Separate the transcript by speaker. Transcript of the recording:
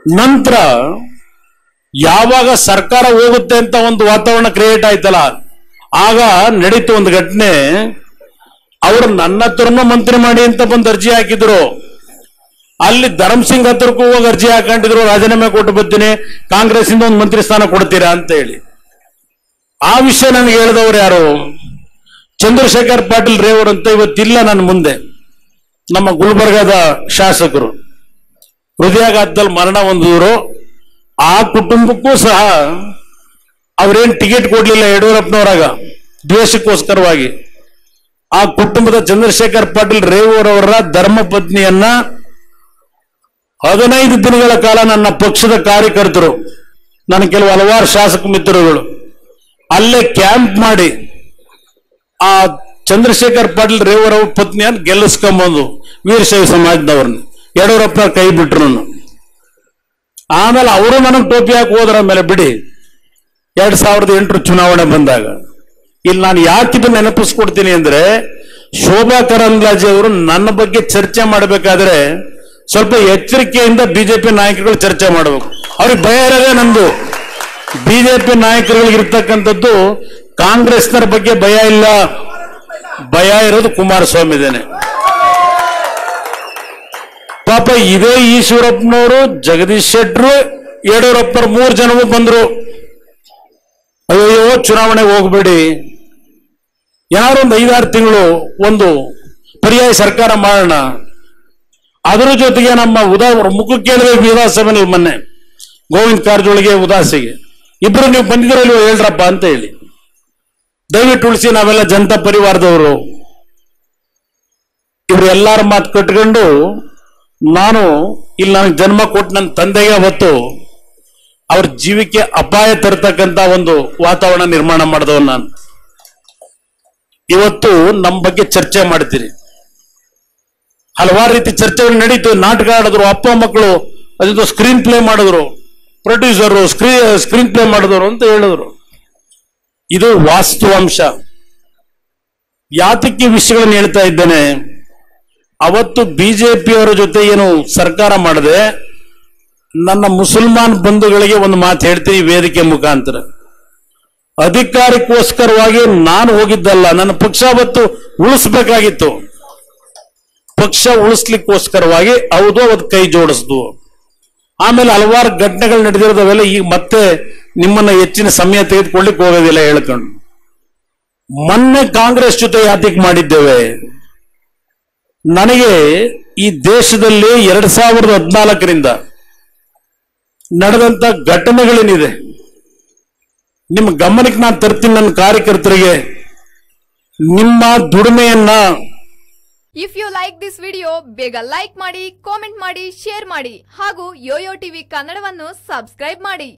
Speaker 1: ನಂತರ ಯಾವಾಗ ಸರ್ಕಾರ ಹೋಗುತ್ತೆ ಅಂತ ಒಂದು ವಾತಾವರಣ ಕ್ರಿಯೇಟ್ ಆಯ್ತಲ್ಲ ಆಗ ನಡೀತು ಒಂದು ಘಟನೆ ಅವರು ನನ್ನ ಹತ್ರನೂ ಮಂತ್ರಿ ಮಾಡಿ ಅಂತ ಬಂದು ಅರ್ಜಿ ಹಾಕಿದ್ರು ಅಲ್ಲಿ ಧರ್ಮ್ ಸಿಂಗ್ ಹತ್ರಕ್ಕೂ ಹೋಗಿ ಅರ್ಜಿ ಹಾಕೊಂಡಿದ್ರು ರಾಜೀನಾಮೆ ಕೊಟ್ಟು ಬರ್ತೀನಿ ಕಾಂಗ್ರೆಸ್ ಇಂದ ಒಂದು ಮಂತ್ರಿ ಸ್ಥಾನ ಕೊಡ್ತೀರಾ ಅಂತ ಹೇಳಿ ಆ ವಿಷಯ ನನಗೆ ಹೇಳಿದವರು ಯಾರು ಚಂದ್ರಶೇಖರ್ ಪಾಟೀಲ್ ರೇವರ್ ಅಂತ ಇವತ್ತಿಲ್ಲ ನನ್ನ ಮುಂದೆ ನಮ್ಮ ಗುಲ್ಬರ್ಗದ ಶಾಸಕರು ಹೃದಯಾಘಾತದಲ್ಲಿ ಮರಣ ಹೊಂದಿದ್ರು ಆ ಕುಟುಂಬಕ್ಕೂ ಸಹ ಅವ್ರೇನ್ ಟಿಕೆಟ್ ಕೊಡ್ಲಿಲ್ಲ ಯಡಿಯೂರಪ್ಪನವರಾಗ ದ್ವೇಷಕ್ಕೋಸ್ಕರವಾಗಿ ಆ ಕುಟುಂಬದ ಚಂದ್ರಶೇಖರ್ ಪಾಟೀಲ್ ರೇವೂರ್ ಅವರ ಧರ್ಮ ಪತ್ನಿಯನ್ನ ಹದಿನೈದು ದಿನಗಳ ಕಾಲ ನನ್ನ ಪಕ್ಷದ ಕಾರ್ಯಕರ್ತರು ನನ್ನ ಕೆಲವು ಹಲವಾರು ಶಾಸಕ ಮಿತ್ರರುಗಳು ಅಲ್ಲೇ ಕ್ಯಾಂಪ್ ಮಾಡಿ ಆ ಚಂದ್ರಶೇಖರ್ ಪಾಟೀಲ್ ರೇವರ್ ಅವ್ರ ಪತ್ನಿಯನ್ನ ಗೆಲ್ಲಿಸ್ಕೊಂಬಂದು ವೀರಶೈವ ಸಮಾಜದವ್ರನ್ನ ಯಡಿಯೂರಪ್ಪನ ಕೈ ಬಿಟ್ರು ನನ್ನ. ಆಮೇಲೆ ಅವರು ನನಗೆ ಟೋಪಿ ಹಾಕಿ ಹೋದ್ರ ಮೇಲೆ ಬಿಡಿ ಎರಡ್ ಸಾವಿರದ ಎಂಟರ ಚುನಾವಣೆ ಬಂದಾಗ ಇಲ್ಲಿ ನಾನು ಯಾಕೆ ಇದು ನೆನಪಿಸ್ಕೊಡ್ತೀನಿ ಅಂದ್ರೆ ಶೋಭಾ ಕರಂದ್ಲಾಜೆ ಅವರು ನನ್ನ ಬಗ್ಗೆ ಚರ್ಚೆ ಮಾಡಬೇಕಾದ್ರೆ ಸ್ವಲ್ಪ ಎಚ್ಚರಿಕೆಯಿಂದ ಬಿಜೆಪಿ ನಾಯಕರುಗಳು ಚರ್ಚೆ ಮಾಡಬೇಕು ಅವ್ರಿಗೆ ಭಯ ಇರೋದೇ ನಂದು ಬಿಜೆಪಿ ನಾಯಕರುಗಳಿಗೆ ಇರ್ತಕ್ಕಂಥದ್ದು ಕಾಂಗ್ರೆಸ್ನರ ಬಗ್ಗೆ ಭಯ ಇಲ್ಲ ಭಯ ಇರೋದು ಕುಮಾರಸ್ವಾಮಿದೇನೆ ಪಾಪ ಇದೇ ಈಶ್ವರಪ್ಪನವರು ಜಗದೀಶ್ ಶೆಟ್ರು ಯಡಿಯೂರಪ್ಪರು ಮೂರು ಜನವೂ ಬಂದ್ರು ಅಯ್ಯೋ ಚುನಾವಣೆಗೆ ಹೋಗ್ಬೇಡಿ ಯಾರು ಒಂದು ಐದಾರು ತಿಂಗಳು ಒಂದು ಪರ್ಯಾಯ ಸರ್ಕಾರ ಮಾಡೋಣ ಅದರ ಜೊತೆಗೆ ನಮ್ಮ ಉದಾ ಮುಖ ಕೇಳಿದೆ ವಿಧಾನಸಭೆಯಲ್ಲಿ ಮೊನ್ನೆ ಗೋವಿಂದ ಕಾರಜೋಳಿಗೆ ಉದಾಸಿಗೆ ಇಬ್ರು ನೀವು ಬಂದಿದ್ರಲ್ವ ಹೇಳ್ರಪ್ಪ ಅಂತ ಹೇಳಿ ದಯವಿಟ್ಟು ಉಳಿಸಿ ನಾವೆಲ್ಲ ಜನತಾ ಪರಿವಾರದವರು ಇವ್ರು ಎಲ್ಲಾರ ಮಾತು ಕಟ್ಕೊಂಡು ನಾನು ಇಲ್ಲಿ ನನಗೆ ಜನ್ಮ ಕೊಟ್ಟು ನನ್ನ ತಂದೆಗೆ ಹೊತ್ತು ಅವ್ರ ಜೀವಕ್ಕೆ ಅಪಾಯ ತರ್ತಕ್ಕಂತ ಒಂದು ವಾತಾವರಣ ನಿರ್ಮಾಣ ಮಾಡಿದವ್ ನಾನು ಇವತ್ತು ನಮ್ಮ ಬಗ್ಗೆ ಚರ್ಚೆ ಮಾಡ್ತೀರಿ ಹಲವಾರು ರೀತಿ ಚರ್ಚೆಗಳು ನಡೀತು ನಾಟಕ ಆಡಿದ್ರು ಅಪ್ಪ ಮಕ್ಕಳು ಅದಿದ್ದು ಸ್ಕ್ರೀನ್ ಪ್ಲೇ ಮಾಡಿದ್ರು ಪ್ರೊಡ್ಯೂಸರು ಸ್ಕ್ರೀನ್ ಸ್ಕ್ರೀನ್ ಪ್ಲೇ ಮಾಡಿದ್ರು ಅಂತ ಹೇಳಿದ್ರು ಇದು ವಾಸ್ತವಾಂಶ ಯಾತಕ್ಕೆ ವಿಷಯಗಳನ್ನು ಹೇಳ್ತಾ ಇದ್ದೇನೆ ಅವತ್ತು ಬಿಜೆಪಿಯವರ ಜೊತೆ ಏನು ಸರ್ಕಾರ ಮಾಡದೆ ನನ್ನ ಮುಸಲ್ಮಾನ್ ಬಂಧುಗಳಿಗೆ ಒಂದು ಮಾತು ಹೇಳ್ತೀನಿ ಈ ವೇದಿಕೆ ಮುಖಾಂತರ ಅಧಿಕಾರಕ್ಕೋಸ್ಕರವಾಗಿ ನಾನು ಹೋಗಿದ್ದಲ್ಲ ನನ್ನ ಪಕ್ಷ ಅವತ್ತು ಉಳಿಸ್ಬೇಕಾಗಿತ್ತು ಪಕ್ಷ ಉಳಿಸ್ಲಿಕ್ಕೋಸ್ಕರವಾಗಿ ಹೌದು ಅವತ್ತು ಕೈ ಜೋಡಿಸ್ದು ಆಮೇಲೆ ಹಲವಾರು ಘಟನೆಗಳು ನಡೆದಿರೋದವೆಲ್ಲ ಈಗ ಮತ್ತೆ ನಿಮ್ಮನ್ನ ಹೆಚ್ಚಿನ ಸಮಯ ತೆಗೆದುಕೊಳ್ಳಿಕ್ ಹೋಗೋದಿಲ್ಲ ಹೇಳ್ಕೊಂಡು ಮೊನ್ನೆ ಕಾಂಗ್ರೆಸ್ ಜೊತೆ ಯಾತಿಗೆ ಮಾಡಿದ್ದೇವೆ ನನಗೆ ಈ ದೇಶದಲ್ಲಿ ಎರಡ್ ಸಾವಿರದ ಹದಿನಾಲ್ಕರಿಂದ ನಡೆದಂತ ಘಟನೆಗಳೇನಿದೆ ನಿಮ್ಮ ಗಮನಕ್ಕೆ ನಾನು ತರ್ತೀನಿ ನನ್ನ ಕಾರ್ಯಕರ್ತರಿಗೆ ನಿಮ್ಮ ದುಡಿಮೆಯನ್ನ
Speaker 2: if you like this video ಬೇಗ ಲೈಕ್ ಮಾಡಿ ಕಾಮೆಂಟ್ ಮಾಡಿ ಶೇರ್ ಮಾಡಿ ಹಾಗೂ ಯೋಯೋ ಟಿವಿ ಕನ್ನಡವನ್ನು ಸಬ್ಸ್ಕ್ರೈಬ್ ಮಾಡಿ